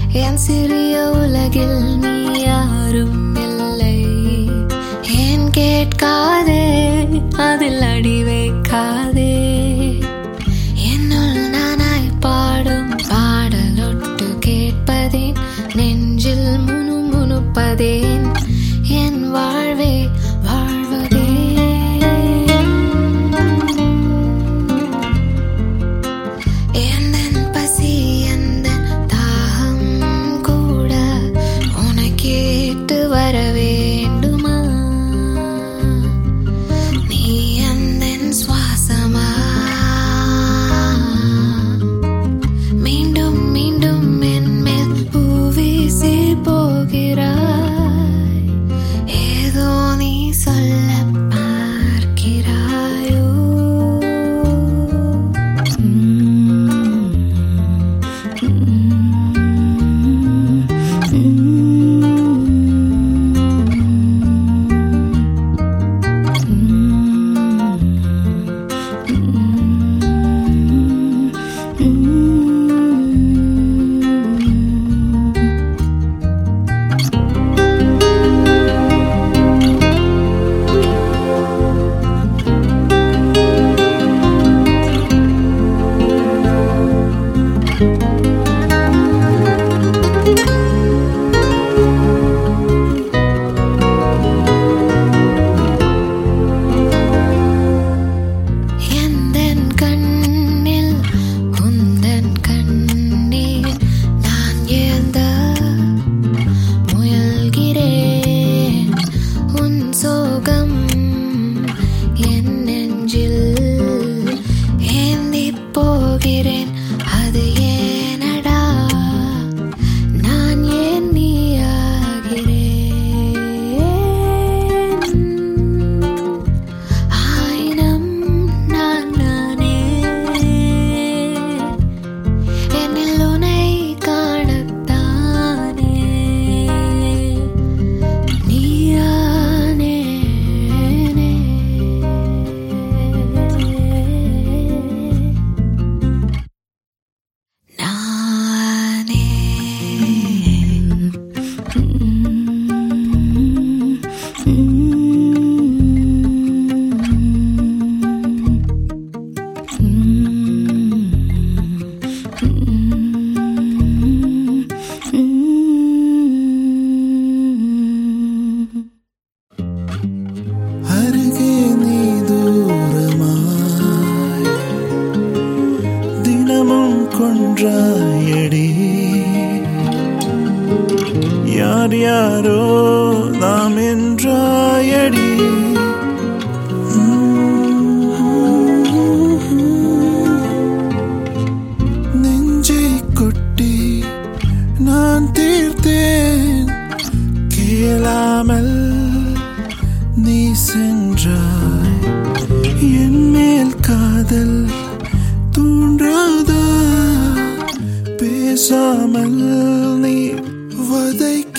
என் சிறிய உலகில் நீ யாரும் இல்லை ஏன் கேட்காதே அதில் அடி வைக்காதே என்னுள் நானாய் பாடும் பாடலொட்டு கேட்பதேன் நெஞ்சில் முணுமுணுப்பதேன் என் வாழ்வே வாழ்வதே எந்தன் பசி எந்தன் தாகம் கூட உனக்கேட்டு வர வேண்டுமா நீ எந்தன் சுவாசமா மீண்டும் மீண்டும் என் மேல் பூவீசி போகிறாய் ஏதோ நீ சொல்ல பார்க்கிறாயோ எந்தன் கண்ணில் உந்தன் கண்ணீர் நான் ஏந்த முயல்கிறேன் உன் சோகம் என் நெஞ்சில் ஏந்தி போகிறேன் அது ஏனடா நான் ஏன் நீயாகிறேன் ஆயினம் நான் நானே என்னில் உனை காணத்தானே நீயானேனே நானே அருகே நீ தூரமாய் தினமும் கொன்றாயடி யார் யாரோ நாம் என்றாயடி நெஞ்சை கொட்டி நான் தீர்த்தேன் கேளாமல் நீ சென்றாய் என் மேல் காதல் தூண்டாதா பேசாமல் நீ வதைக்க